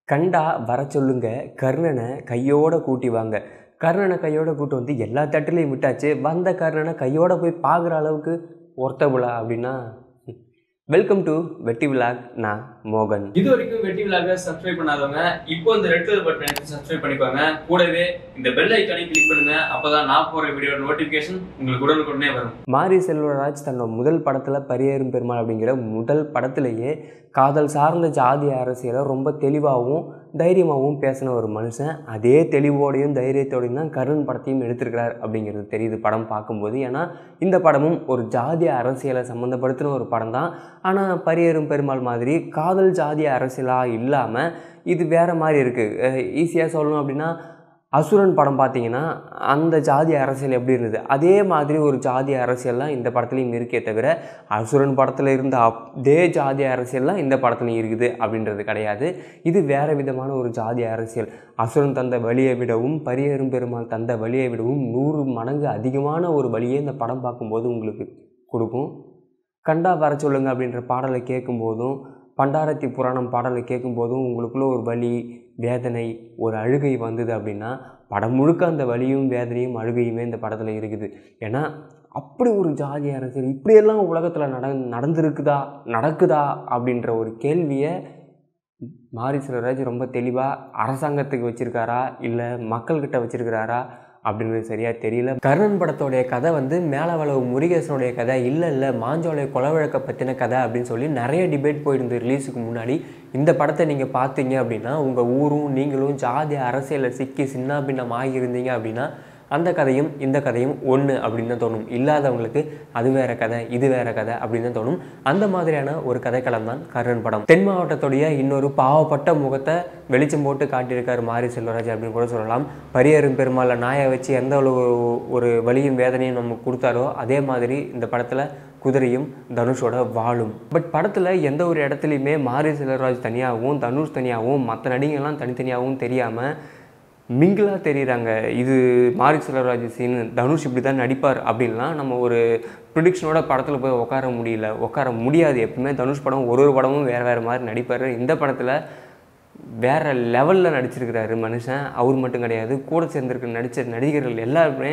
கண்டா வர சொல்லுங்க கர்ணனை கையோட கூட்டி வாங்க கர்ணனை கையோட கூட்டு வந்து எல்லா தட்டுலையும் விட்டாச்சு வந்த கர்ணனை கையோட போய் பார்க்குற அளவுக்கு ஒர்த்தபுளா அப்படின்னா வெல்கம் டு வெட்டி விலாக் நான் மோகன் இது வரைக்கும் வெட்டி விழாக சப்ஸ்கிரைப் பண்ணாதவங்க இப்போ இந்த ரெட் கலர் பட்டன் எடுத்து சப்ஸ்கிரைப் பண்ணிக்கோங்க கூடவே இந்த பெல் ஐக்கானை கிளிக் பண்ணுங்க அப்பதான் நான் போற வீடியோ நோட்டிபிகேஷன் உங்களுக்கு உடனுக்குடனே வரும் மாரி செல்வராஜ் தன்னோட முதல் படத்தில் பரியேறும் பெருமாள் அப்படிங்கிற முதல் படத்திலேயே காதல் சார்ந்த ஜாதி அரசியலை ரொம்ப தெளிவாகவும் தைரியமாகவும் பேசின ஒரு மனுஷன் அதே தெளிவோடையும் தைரியத்தோடையும் தான் கருண் படத்தையும் எடுத்திருக்கிறார் அப்படிங்கிறது தெரியுது படம் பார்க்கும்போது ஏன்னா இந்த படமும் ஒரு ஜாதி அரசியலை சம்மந்தப்படுத்தின ஒரு படம் தான் ஆனால் பரியேறும் பெருமாள் மாதிரி காதல் ஜாதி அரசியலாக இல்லாமல் இது வேறு மாதிரி இருக்குது ஈஸியாக சொல்லணும் அப்படின்னா அசுரன் படம் பார்த்தீங்கன்னா அந்த ஜாதி அரசியல் எப்படி இருந்தது அதே மாதிரி ஒரு ஜாதி அரசியல்லாம் இந்த படத்துலையும் இருக்கே தவிர அசுரன் படத்தில் இருந்த அதே ஜாதி அரசியல்லாம் இந்த படத்துலையும் இருக்குது அப்படின்றது கிடையாது இது வேறு விதமான ஒரு ஜாதி அரசியல் அசுரன் தந்த வழியை விடவும் பரியேறும் பெருமாள் தந்த வழியை விடவும் நூறு மடங்கு அதிகமான ஒரு வழியை இந்த படம் பார்க்கும்போது உங்களுக்கு கொடுக்கும் கண்டா வர சொல்லுங்க அப்படின்ற பாடலை கேட்கும்போதும் பண்டாரத்தி புராணம் பாடலை கேட்கும்போதும் உங்களுக்குள்ள ஒரு வலி வேதனை ஒரு அழுகை வந்தது அப்படின்னா படம் முழுக்க அந்த வலியும் வேதனையும் அழுகையுமே இந்த படத்தில் இருக்குது ஏன்னா அப்படி ஒரு ஜாதி அரசியல் இப்படியெல்லாம் உலகத்தில் நட நடந்திருக்குதா நடக்குதா அப்படின்ற ஒரு கேள்வியை மாரி செல்வராஜ் ரொம்ப தெளிவாக அரசாங்கத்துக்கு வச்சுருக்காரா இல்லை மக்கள்கிட்ட வச்சுருக்கிறாரா அப்படின்றது சரியாக தெரியல கர்ணன் படத்தோடைய கதை வந்து மேலவளவு முருகேசனுடைய கதை இல்லை இல்லை மாஞ்சோலை கொலை வழக்கை பற்றின கதை அப்படின்னு சொல்லி நிறைய டிபேட் போயிருந்து ரிலீஸுக்கு முன்னாடி இந்த படத்தை நீங்கள் பார்த்தீங்க அப்படின்னா உங்கள் ஊரும் நீங்களும் ஜாதி அரசியலில் சிக்கி சின்ன பின்னம் ஆகியிருந்தீங்க அப்படின்னா அந்த கதையும் இந்த கதையும் ஒன்று அப்படின்னு தான் தோணும் இல்லாதவங்களுக்கு அது வேற கதை இது வேற கதை அப்படின்னு தான் தோணும் அந்த மாதிரியான ஒரு கதைக்களம் தான் கர்ணன் படம் தென் மாவட்டத்துடைய இன்னொரு பாவப்பட்ட முகத்தை வெளிச்சம் போட்டு காட்டியிருக்காரு மாரி செல்வராஜ் அப்படின்னு கூட சொல்லலாம் பரியரும் பெருமாளை நாயை வச்சு எந்த அளவு ஒரு வலியும் வேதனையும் நமக்கு கொடுத்தாரோ அதே மாதிரி இந்த படத்தில் குதிரையும் தனுஷோட வாழும் பட் படத்தில் எந்த ஒரு இடத்துலையுமே மாரி செல்வராஜ் தனியாகவும் தனுஷ் தனியாகவும் மற்ற நடிகர்லாம் தனித்தனியாகவும் தெரியாமல் மிங்கிளாக தெரியுறாங்க இது மாரி செல்வராஜ் சீன் தனுஷ் இப்படி தான் நடிப்பார் அப்படின்லாம் நம்ம ஒரு ப்ரிடிக்ஷனோட படத்தில் போய் உட்கார முடியல உட்கார முடியாது எப்பவுமே தனுஷ் படம் ஒரு ஒரு படமும் வேறு வேறு மாதிரி நடிப்பார் இந்த படத்தில் வேறு லெவலில் நடிச்சிருக்கிறாரு மனுஷன் அவர் மட்டும் கிடையாது கூட சேர்ந்துருக்க நடித்த நடிகர்கள் எல்லாருமே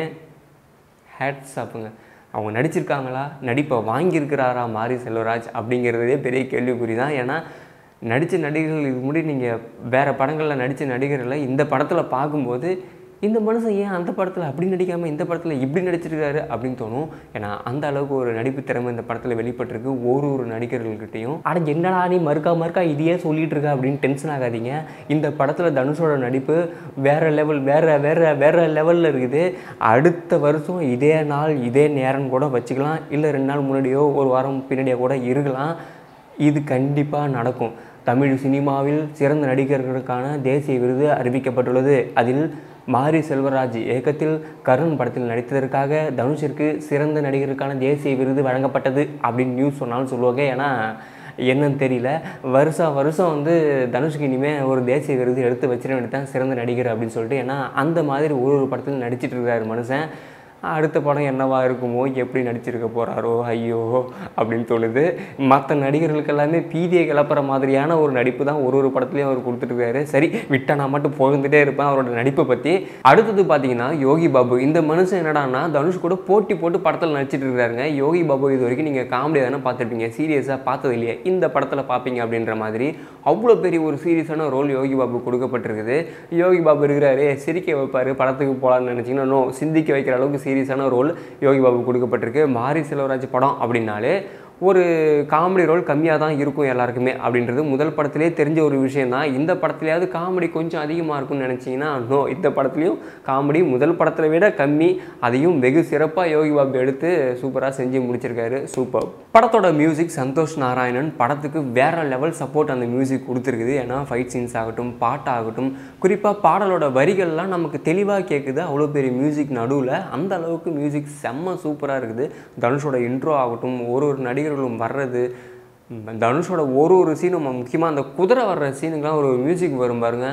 ஹேட்ஸ் ஆப்புங்க அவங்க நடிச்சிருக்காங்களா நடிப்பை வாங்கியிருக்கிறாரா மாரி செல்வராஜ் அப்படிங்கிறதே பெரிய கேள்விக்குறி தான் ஏன்னா நடித்த நடிகர்கள் இது முன்னாடி நீங்கள் வேறு படங்களில் நடித்த நடிகர்களை இந்த படத்தில் பார்க்கும்போது இந்த மனுஷன் ஏன் அந்த படத்தில் அப்படி நடிக்காமல் இந்த படத்தில் இப்படி நடிச்சிருக்காரு அப்படின்னு தோணும் ஏன்னா அந்த அளவுக்கு ஒரு நடிப்பு திறமை இந்த படத்தில் வெளிப்பட்டிருக்கு ஒரு ஒரு நடிகர்கள்கிட்டையும் அட என்னடா நீ மறுக்கா மறுக்கா இதையே சொல்லிட்டு இருக்க அப்படின்னு டென்ஷன் ஆகாதீங்க இந்த படத்தில் தனுஷோட நடிப்பு வேறு லெவல் வேறு வேறு வேறு லெவலில் இருக்குது அடுத்த வருஷம் இதே நாள் இதே நேரம் கூட வச்சுக்கலாம் இல்லை ரெண்டு நாள் முன்னாடியோ ஒரு வாரம் பின்னாடியோ கூட இருக்கலாம் இது கண்டிப்பாக நடக்கும் தமிழ் சினிமாவில் சிறந்த நடிகர்களுக்கான தேசிய விருது அறிவிக்கப்பட்டுள்ளது அதில் மாரி செல்வராஜ் இயக்கத்தில் கருண் படத்தில் நடித்ததற்காக தனுஷிற்கு சிறந்த நடிகருக்கான தேசிய விருது வழங்கப்பட்டது அப்படின்னு நியூஸ் சொன்னாலும் சொல்லுவாங்க ஏன்னா என்னன்னு தெரியல வருஷம் வருஷம் வந்து தனுஷ்க்கு இனிமேல் ஒரு தேசிய விருது எடுத்து வச்சிட வேண்டியதான் சிறந்த நடிகர் அப்படின்னு சொல்லிட்டு ஏன்னா அந்த மாதிரி ஒரு ஒரு படத்தில் நடிச்சிட்டு இருக்கிறாரு மனுஷன் அடுத்த படம் என்னவா இருக்குமோ எப்படி நடிச்சிருக்க போகிறாரோ ஐயோ அப்படின்னு தோணுது மற்ற நடிகர்களுக்கு எல்லாமே பீதியை கிளப்புற மாதிரியான ஒரு நடிப்பு தான் ஒரு ஒரு படத்துலையும் அவர் கொடுத்துருக்காரு சரி விட்டா நான் மட்டும் புகழ்ந்துட்டே இருப்பேன் அவரோட நடிப்பை பற்றி அடுத்தது பார்த்தீங்கன்னா யோகி பாபு இந்த மனுஷன் என்னடான்னா தனுஷ் கூட போட்டி போட்டு படத்தில் நடிச்சிட்டு இருக்காருங்க யோகி பாபு இது வரைக்கும் நீங்கள் காமெடி தானே பார்த்துருப்பீங்க சீரியஸாக பார்த்தது இல்லையா இந்த படத்தில் பார்ப்பீங்க அப்படின்ற மாதிரி அவ்வளோ பெரிய ஒரு சீரியஸான ரோல் யோகி பாபு கொடுக்கப்பட்டிருக்குது யோகி பாபு இருக்கிறாரு சிரிக்க வைப்பார் படத்துக்கு போகலான்னு நினச்சிங்கன்னா நோ சிந்திக்க வைக்கிற அளவுக்கு சீரியஸான ரோல் யோகி பாபு கொடுக்கப்பட்டிருக்கு மாரி செல்வராஜ் படம் அப்படின்னாலே ஒரு காமெடி ரோல் கம்மியாக தான் இருக்கும் எல்லாருக்குமே அப்படின்றது முதல் படத்திலே தெரிஞ்ச ஒரு விஷயம் தான் இந்த படத்துலையாவது காமெடி கொஞ்சம் அதிகமாக இருக்கும்னு நினச்சிங்கன்னா நோ இந்த படத்துலையும் காமெடி முதல் படத்தில் விட கம்மி அதையும் வெகு சிறப்பாக யோகி பாபு எடுத்து சூப்பராக செஞ்சு முடிச்சிருக்காரு சூப்பர் படத்தோட மியூசிக் சந்தோஷ் நாராயணன் படத்துக்கு வேற லெவல் சப்போர்ட் அந்த மியூசிக் கொடுத்துருக்குது ஏன்னா ஃபைட் சீன்ஸ் ஆகட்டும் பாட்டாகட்டும் குறிப்பாக பாடலோட வரிகள்லாம் நமக்கு தெளிவாக கேட்குது அவ்வளோ பெரிய மியூசிக் நடுவில் அந்த அளவுக்கு மியூசிக் செம்ம சூப்பராக இருக்குது தனுஷோட இன்ட்ரோ ஆகட்டும் ஒரு ஒரு நடிகர்களும் வர்றது ம், தனுஷோட ஒரு ஒரு சீனும் முக்கியமாக அந்த குதிரை வர்ற சீனுக்கெலாம் ஒரு மியூசிக் வரும் பாருங்க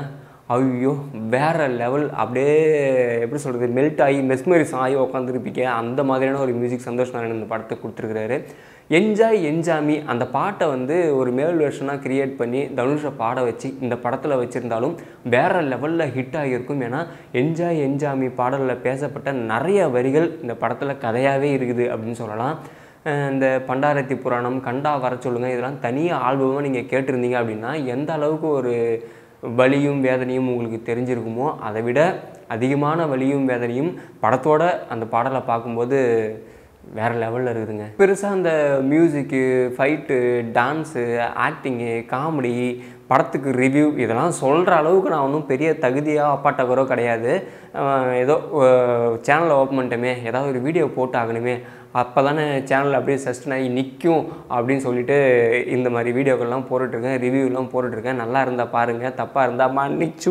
ஐயோ வேற லெவல் அப்படியே எப்படி சொல்கிறது மெல்ட் ஆகி மெஸ்மரிஸ் ஆகி உட்காந்துருப்பீங்க அந்த மாதிரியான ஒரு மியூசிக் சந்தோஷ் நாராயணன் இந்த படத்தை கொடுத்துருக்குறாரு என்ஜாய் என்ஜாமி அந்த பாட்டை வந்து ஒரு மேல் வெர்ஷனாக கிரியேட் பண்ணி தனுஷை பாட வச்சு இந்த படத்தில் வச்சுருந்தாலும் வேற லெவலில் ஹிட் ஆகியிருக்கும் ஏன்னா என்ஜாய் என்ஜாமி பாடலில் பேசப்பட்ட நிறைய வரிகள் இந்த படத்தில் கதையாகவே இருக்குது அப்படின்னு சொல்லலாம் அஹ் இந்த பண்டாரத்தி புராணம் கண்டா வர சொல்லுங்க இதெல்லாம் தனியாக ஆல்பமாக நீங்கள் கேட்டிருந்தீங்க அப்படின்னா எந்த அளவுக்கு ஒரு வலியும் வேதனையும் உங்களுக்கு தெரிஞ்சிருக்குமோ அதை விட அதிகமான வலியும் வேதனையும் படத்தோட அந்த பாடலை பார்க்கும்போது வேறு லெவலில் இருக்குதுங்க பெருசாக அந்த music fight dance acting comedy படத்துக்கு ரிவ்யூ இதெல்லாம் சொல்கிற அளவுக்கு நான் ஒன்றும் பெரிய தகுதியாக அப்பாட்டக்கரோ கிடையாது அஹ் ஏதோ சேனலை ஓப்பன் பண்ணிட்டோமே ஏதாவது ஒரு வீடியோ போட்டு ஆகணுமே அப்போ தானே சேனல் அப்படியே சஸ்டன் ஆகி நிற்கும் அப்படின்னு சொல்லிட்டு இந்த மாதிரி வீடியோக்கள்லாம் போட்டுட்ருக்கேன் ரிவ்யூலாம் போட்டுட்ருக்கேன் நல்லா இருந்தால் பாருங்கள் தப்பாக இருந்தால் மன்னிச்சு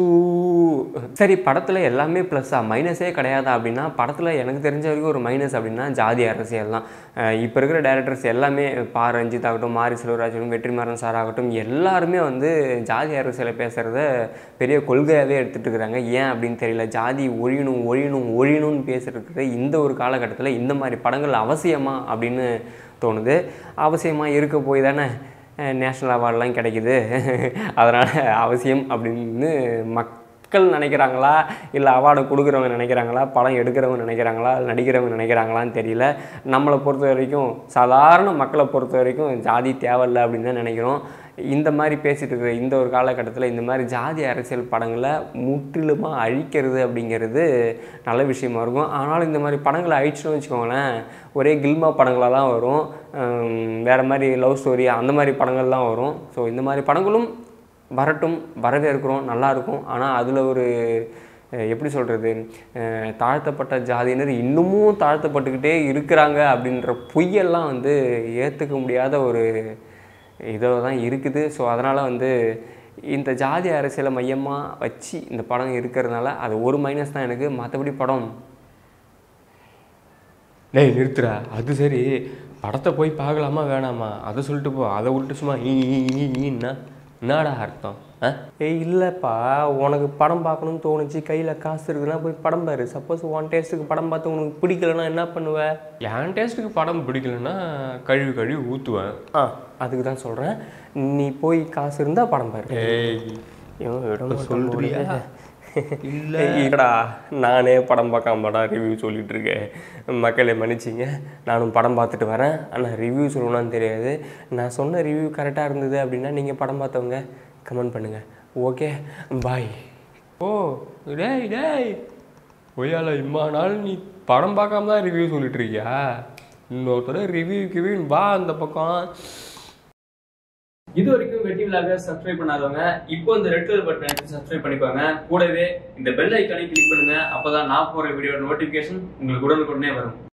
சரி படத்தில் எல்லாமே ப்ளஸ்ஸாக மைனஸே கிடையாதா அப்படின்னா படத்தில் எனக்கு தெரிஞ்ச வரைக்கும் ஒரு மைனஸ் அப்படின்னா ஜாதி அரசியல் தான் இப்போ இருக்கிற டேரக்டர்ஸ் எல்லாமே பா ரஞ்சித் ஆகட்டும் மாரி செல்வராஜனும் வெற்றிமாறன் சார் ஆகட்டும் எல்லாருமே வந்து ஜாதி அரசியலை பேசுகிறத பெரிய கொள்கையாகவே எடுத்துகிட்டு இருக்கிறாங்க ஏன் அப்படின்னு தெரியல ஜாதி ஒழியணும் ஒழியணும் ஒழியணும்னு பேசுகிறது இந்த ஒரு காலகட்டத்தில் இந்த மாதிரி படங்கள் அவசியமா அப்படின்னு தோணுது அவசியமாக இருக்க போய் தானே நேஷ்னல் அவார்ட்லாம் கிடைக்குது அதனால் அவசியம் அப்படின்னு மக்கள் நினைக்கிறாங்களா இல்லை அவார்டை கொடுக்குறவங்க நினைக்கிறாங்களா படம் எடுக்கிறவங்க நினைக்கிறாங்களா இல்லை நடிக்கிறவங்க நினைக்கிறாங்களான்னு தெரியல நம்மளை பொறுத்த வரைக்கும் சாதாரண மக்களை பொறுத்த வரைக்கும் ஜாதி தேவையில்லை அப்படின்னு தான் நினைக்கிறோம் இந்த மாதிரி பேசிகிட்டு இருக்கிற இந்த ஒரு காலகட்டத்தில் இந்த மாதிரி ஜாதி அரசியல் படங்களை முற்றிலுமாக அழிக்கிறது அப்படிங்கிறது நல்ல விஷயமா இருக்கும் ஆனாலும் இந்த மாதிரி படங்களை அழிச்சுன்னு வச்சுக்கோங்களேன் ஒரே கில்மா படங்களாக தான் வரும் ஹம், வேறு மாதிரி லவ் ஸ்டோரி அந்த மாதிரி படங்கள் தான் வரும் ஸோ இந்த மாதிரி படங்களும் வரட்டும் வரவேற்கிறோம் நல்லாயிருக்கும் ஆனால் அதில் ஒரு அஹ், எப்படி சொல்கிறது தாழ்த்தப்பட்ட ஜாதியினர் இன்னமும் தாழ்த்தப்பட்டுக்கிட்டே இருக்கிறாங்க அப்படின்ற பொய்யெல்லாம் வந்து ஏற்றுக்க முடியாத ஒரு இதாக தான் இருக்குது ஸோ அதனால் வந்து இந்த ஜாதி அரசியலை மையமாக வச்சு இந்த படம் இருக்கிறதுனால அது ஒரு மைனஸ் தான் எனக்கு மற்றபடி படம் டேய் நிறுத்துறா அது சரி படத்தை போய் பார்க்கலாமா வேணாமா அதை சொல்லிட்டு போ அதை விட்டு சும்மா ஈ ஈ, ஈ, ஈன்னா என்னடா அர்த்தம் ஆ ஏய் இல்லைப்பா உனக்கு படம் பார்க்கணும்னு தோணுச்சு கையில் காசு இருக்குன்னா போய் படம் பாரு சப்போஸ் உன் டேஸ்ட்டுக்கு படம் பார்த்து உனக்கு பிடிக்கலன்னா என்ன பண்ணுவ என் டேஸ்ட்டுக்கு படம் பிடிக்கலன்னா கழுவி கழுவி ஊற்றுவேன் ஆ அதுக்கு தான் சொல்கிறேன் நீ போய் காசு இருந்தால் படம் பாரு ஏய் இவன் விட மாட்டான் சொல்றியா? போல. இல்ல. இல்லடா நானே படம் பார்க்காமடா ரிவ்யூ சொல்லிட்டு இருக்கேன் மக்களை மன்னிச்சிங்க நானும் படம் பார்த்துட்டு வரேன் ஆனால் ரிவ்யூ சொல்லணும்னு தெரியாது நான் சொன்ன ரிவ்யூ கரெக்டாக இருந்தது அப்படின்னா நீங்கள் படம் பார்த்தவங்க கமெண்ட் பண்ணுங்கள் ஓகே பாய் ஓ டேய் டேய் ஒய்யால இம்மா நாள் நீ படம் பார்க்காம தான் ரிவ்யூ சொல்லிட்டு இருக்கியா இன்னொருத்தர ரிவ்யூ கிவ்யூன்னு வா அந்த பக்கம் இது வரைக்கும் வெட்டி விழாக சப்ஸ்கிரைப் பண்ணாதவங்க இப்போ இந்த ரெட் கலர் பட்டன் எடுத்து சப்ஸ்கிரைப் பண்ணிக்கோங்க கூடவே இந்த பெல் ஐக்கானை கிளிக் பண்ணுங்க அப்பதான் நான் போற வீடியோ நோட்டிபிகேஷன் உங்களுக்கு உடனுக்குடனே வரும்